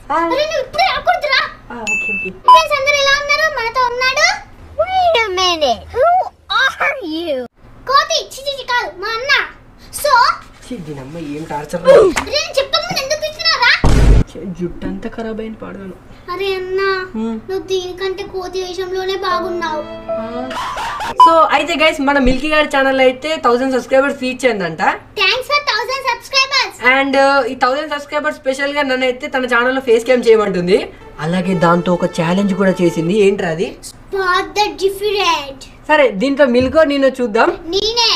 ఆ, అరే నువ్వు ఇప్పుడే రాకూడదురా ఆ, ఓకే ఓకే ఫ్రెండ్స్ అందరూ ఎలా ఉన్నారు మనతో ఉన్నాడు Wait a minute. Who are you? కోతి చి చి చి, కాదు మా అన్న సో ఛీ, దీనమ్మ ఏం టార్చర్ నేను చెప్పకముందు ఎందుకు ఇచ్చినారా జుట్టు అంతా ఖరాబ్ అయిన పాడగాను అరే అన్న హ్మ్. నువ్వు దీనికంటే కోతి వేషంలోనే బాగున్నావు సో అయితే గైస్ మన మిల్కీ గారి ఛానల్ అయితే థౌసండ్ సబ్స్క్రైబర్స్ రీచ్ అయిందంట thanks for thousand subscribers and ఈ థౌసండ్ సబ్స్క్రైబర్స్ స్పెషల్ గా నన్ను అయితే తన ఛానల్లో ఫేస్ క్యామ్ చేయమంటుంది అలాగే దాంతో ఒక ఛాలెంజ్ కూడా చేసింది ఏంట్రా అది స్పాట్ ద డిఫరెంట్ సరే దీంట్లో మిల్కో నేను చూద్దాం నేనే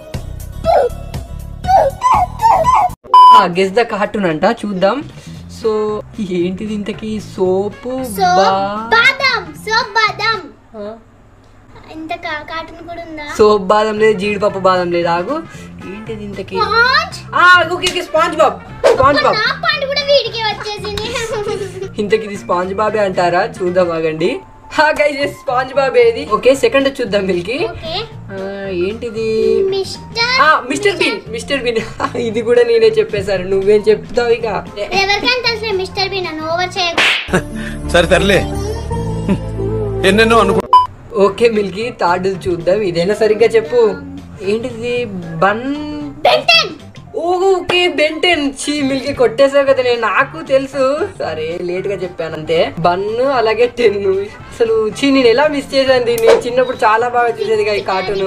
గెస్ ద కార్టూన్ అంట చూద్దాం సో ఏంటిది ఇంతకి సోపు సో బా బాదం సో బాదం ఇంత కా- కార్టూన్ కూడా ఉందా సోప్ బాదం లేదు జీడిపప్పు బాదం లేదు ఆగు ఏంటిది ఇంతకి sponge ah, okay okay SpongeBob SpongeBob నా పాంట్ కూడా వీడికి వచ్చేసింది ఇంతకి ఇది స్పాంజ్ బాబే అంటారా చూద్దాం ఆగండి హా గైస్ స్పాంజ్ బాబే ఇది ఓకే సెకండ్ చూద్దాం మిల్కి ఓకే ఆ, ఏంటిది మిస్టర్ ఆ మిస్టర్ బీన్ మిస్టర్ బీన్ ఇది కూడా నేనే చెప్పేశాను నువ్వేం చెప్తావు ఇక ఎవరికైనా తెలిసిన మిస్టర్ బీన్ అని ఓవర్ చేయకు సరే తరలే ఎన్నెన్నో అనుకో ఓకే మిల్కి థర్డ్ చూద్దాం ఇదైనా సరిగ్గా చెప్పు ఏంటిది బన్ బెంటెన్ ఓకే బెంటెన్ చీ మిల్కి కొట్టేసావు కదా నేను నాకు తెలుసు సరే లేట్ గా చెప్పాను అంతే బన్ అలాగే టెన్ అసలు చీ నేను ఎలా మిస్ చేశాను దీన్ని చిన్నప్పుడు చాలా బాగా చూసేది ఈ కార్టూన్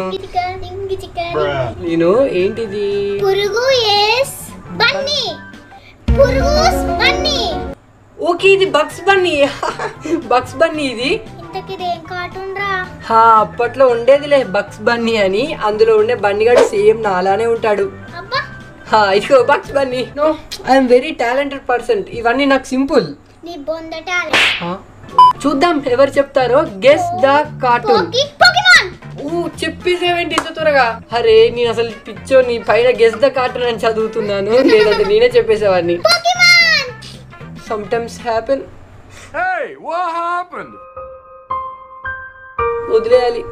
నేను ఏంటిది పురుగు ఎస్ బన్నీ పురుగు బన్నీ ఓకే ఇది బక్స్ బన్నీ బక్స్ బన్నీ ఇది ఇంతకి ఏం కార్టూన్ రా హా అప్పట్లో ఉండేదిలే బక్స్ బన్నీ అని అందులో ఉండే బన్నీగాడు సేమ్ నాలానే ఉంటాడు అబ్బా హా ఇదిగో Bugs Bunny no I'm very talented person ఇవన్నీ నాకు సింపుల్ నీ బొంద టాలెంట్ చూద్దాం ఎవరు చెప్తారో గెస్ ద కార్టూన్ పోకి పోకిమాన్ ఊ చెప్పేసేవేంటి ఇంత త్వరగా అరే నేను అసలు పిచ్చో నీ పైన గెస్ ద కార్టూన్ అని చదువుతున్నాను లేదంటే నేనే చెప్పేసేవాడిని Pokemon sometimes happen Hey, what happened? వదిలేయాలి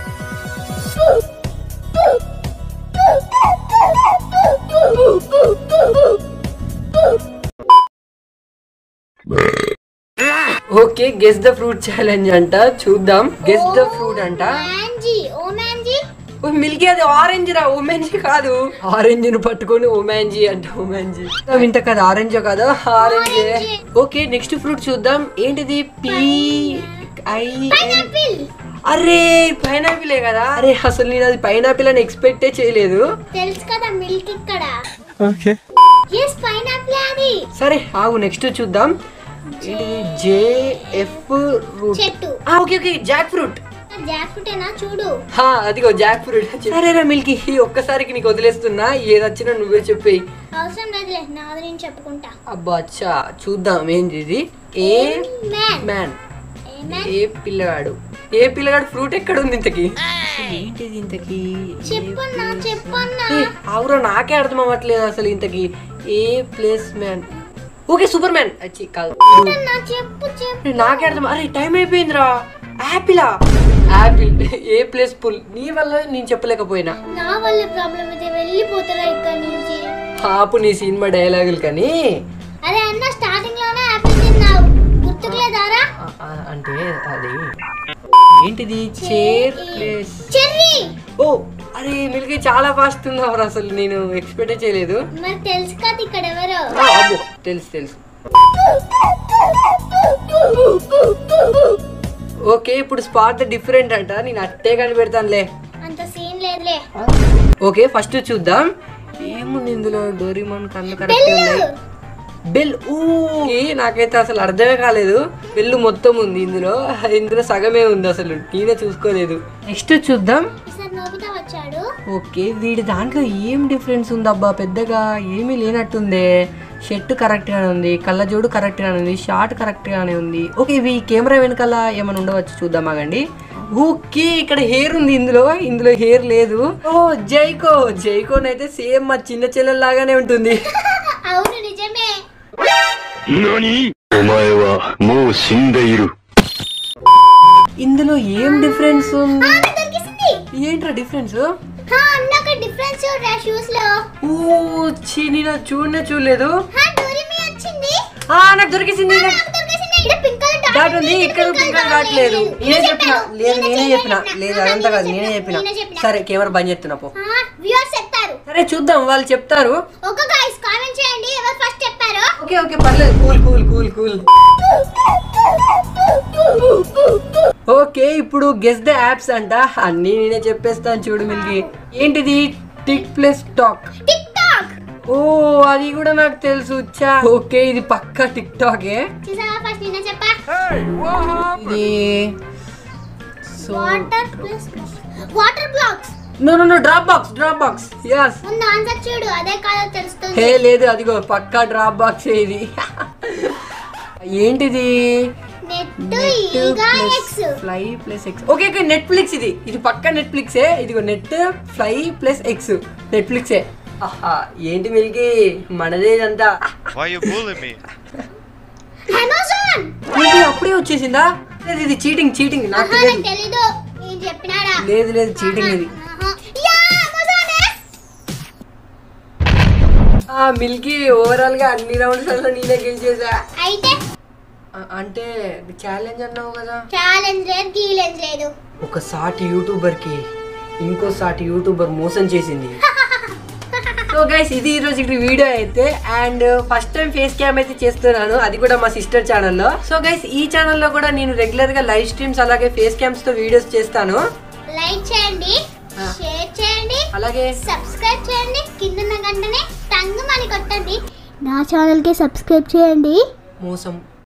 okay guess the fruit challenge అంట చూద్దాం గెస్ ద ఫ్రూట్ అంట మ్యాంజీ ఓ మ్యాంజీ ఓ మిల్కీ అది ఆరెంజ్ రా ఓమెన్జీ కాదు ఆరెంజ్ ను పట్టుకొని ఓమాంజీ అంట ఓమాంజీ ఇంత కదా ఆరెంజ్ కదా ఆరెంజ్ ఓకే నెక్స్ట్ ఫ్రూట్ చూద్దాం ఏంటిది పీ ఐ పైనాపిల్ అరే పైనాపిలే కదా అరే అసలు నేను అది పైనాపిల్ అని ఎక్స్పెక్టే చేయలేదు తెలుసు కదా మిల్క్ ఇక్కడ Okay. ఎస్ పైనాపిల్ అది సరే ఆగు నెక్స్ట్ చూద్దాం ఏంటిది జేఎఫ్ రూట్ చెట్టు ఓకే ఓకే జాక్ ఫ్రూట్ జాక్ ఫ్రూటేనా చూడు హా అదిగో జాక్ ఫ్రూట్ సరేరా మిల్కీ ఒక్కసారికి నీకు వదిలేస్తున్నా ఏది వచ్చినా నువ్వే చెప్పేయి అవసరం లేదులే నాది నేను చెప్పుకుంటా అబ్బా అచ్చా చూద్దాం ఏంది ఇది a man man a man ఏ పిల్లగాడు ఏ పిల్లగాడు ఫ్రూట్ ఎక్కడ ఉంది ఇంతకి అసలు ఏంటిది ఇంతకి చెప్పన్నా చెప్పన్నా ఏ, అవురా నాకే అర్థం అవ్వట్లేదు అసలు ఇంతకి a place man okay superman అచ్చి కాదు అన్నా చెప్పు చెప్పు నాకే అర్థం అరే టైం అయిపోయిందిరా యాపిలా యాపిల్ ఏ ప్లేస్ పుల్ నీ వల్ల నేను చెప్పలేకపోయినా నా వల్ల ప్రాబ్లం అయితే వెళ్ళిపోతారా ఇక్కడ నుంచి ఆపు నీ సినిమా డైలాగులు కానీ అరే అన్న స్టార్టింగ్ లోనే యాపిల్ తిన్నావు గుర్తుకులేదారా ఆ, ఆ, అంటే అది ఏంటిది చైర్ ప్లేస్ చెర్రీ ఓ అరే మిల్కి చాలా ఫాస్ట్ ఉన్నావు అసలు నేను ఎక్స్పెక్టే చేయలేదు మరి తెలుసు కదా ఇక్కడ ఎవరో ఆ, అబ్బో తెలుసు తెలుసు ఓకే ఇప్పుడు స్పాట్ డిఫరెంట్ అంట నేను అట్టే కనిపెడతానులే అంత సీన్ లేదులే ఓకే ఫస్ట్ చూద్దాం ఏముంది ఇందులో డోరిమాన్ కళ్ళు కరెక్ట్ ఉన్నాయి బెల్ ఊ ఏ, నాకైతే అసలు అర్థమే కాలేదు బెల్లు మొత్తం ఉంది ఇందులో ఇందులో సగమే ఉంది అసలు నేనే చూసుకోలేదు నెక్స్ట్ చూద్దాం ఈసారి నోబితా వచ్చాడు ఓకే వీడి దాంట్లో ఏం డిఫరెన్స్ ఉందబ్బా పెద్దగా ఏమీ లేనట్టుందే షర్ట్ కరెక్ట్ గానే ఉంది కళ్ళజోడు కరెక్ట్ గానే ఉంది షార్ట్ కరెక్ట్ గానే ఉంది ఓకే ఇవి కెమెరా వెనకాల ఏమైనా ఉండవచ్చు చూద్దాం ఆగండి ఓకే ఇక్కడ హెయిర్ ఉంది ఇందులో ఇందులో హెయిర్ లేదు ఓ జైకో జైకోన్ అయితే సేమ్ మా చిన్న చెల్లెల్ లాగానే ఉంటుంది అవును నిజమే 何お前はもう死んでいる。 ఇందులో ఏం డిఫరెన్స్ ఉంది ఆ, నాకు దొరికేసింది ఏంట్రా డిఫరెన్స్ హా, అన్న ఒక డిఫరెన్స్ చూడరా షూస్ లో ఓ చీ నేను అది చూడనే చూడలేదు హా డోరిమి వచ్చింది ఆ నాకు దొరికిసింది నాకు నాకు దొరికేసింది. ఇక్కడ పింక్ కలర్ డాట్ డాట్ ఉంది ఉంది, ఇక్కడ పింక్ పింక్ కలర్ కావట్లేదు డాట్ నేనే లేదు. చెప్పిన చెప్పాను. లేదు నేనే నేనే చెప్పిన చెప్పిన. లేదు ఆహా, అదంతా కాదు నేనే నేనే చెప్పిన. చెప్పిన నేనే చెప్పిన. సరే కెమెరా బంద్ చేస్తున్నా పో ఆ, వ్యూవర్స్ చెప్తారు సరే చూద్దాం వాళ్ళు చెప్తారు ఒక గైస్ కామెంట్ చేయండి ఎవరు ఫస్ట్ చెప్పారో ఓకే ఓకే పర్లేదు cool cool cool cool okay ఇప్పుడు గెస్ ద యాప్స్ అంట అన్నీ నేనే చెప్పేస్తాను చూడు మిల్కి ఏంటిది tick plus tock tick tock ఓ అది కూడా నాకు తెలుసు చా ఓకే ఇది పక్కా టిక్ టాకే చూసావా ఫస్ట్ నిన్న చెప్పా Hey, what happened? ఇది so water plus water blocks no no no Dropbox Dropbox yes ముందు ఆన్సర్ చూడు అదే కాదో తెలుస్తుంది హే లేదు అదిగో పక్కా డ్రాప్ బాక్స్ ఇది ఏంటిది నెట్ ఈగా X fly plus X okay okay Netflix ఇది ఇది పక్క నెట్ఫ్లిక్సే ఇదిగో నెట్ ఫ్లై ప్లస్ ఎక్స్ నెట్ఫ్లిక్సే ఆహా ఏంటి మిల్కి మనదే ఇదంతా Why you bullying me? Amazon ఏంటి అప్పుడే వచ్చేసిందా లేదు ఇది చీటింగ్ చీటింగ్ నాకు ఆహా నాకు తెలియదు తెలీదు నేను చెప్పినాడా లేదు లేదు చీటింగ్ ఇది ఆహా. యా అమెజానే ఆ మిల్కీ ఓవరాల్ గా అన్ని రౌండ్స్ లో నేనే గెలిచేసా అయితే ఆ, అంటే ఛాలెంజ్ అన్నావు కదా ఛాలెంజ్ లేదు గీలెంజ్ లేదు ఒక సాటి యూట్యూబర్ కి ఇంకో సాటి యూట్యూబర్ మోసం చేసింది సో గైస్ ఇది ఈరోజు ఇక్కడ వీడియో అయితే and first time face cam అయితే చేస్తున్నాను అది కూడా మా సిస్టర్ ఛానల్లో సో గైస్ ఈ ఛానల్లో కూడా నేను రెగ్యులర్ గా లైవ్ స్ట్రీమ్స్ అలాగే ఫేస్ క్యామ్స్ తో వీడియోస్ చేస్తాను లైక్ చేయండి ఆ. షేర్ చేయండి అలాగే సబ్స్క్రైబ్ చేయండి కింద గంటనే టంగ్ మని కొట్టండి నా ఛానల్కి సబ్స్క్రైబ్ చేయండి మోసం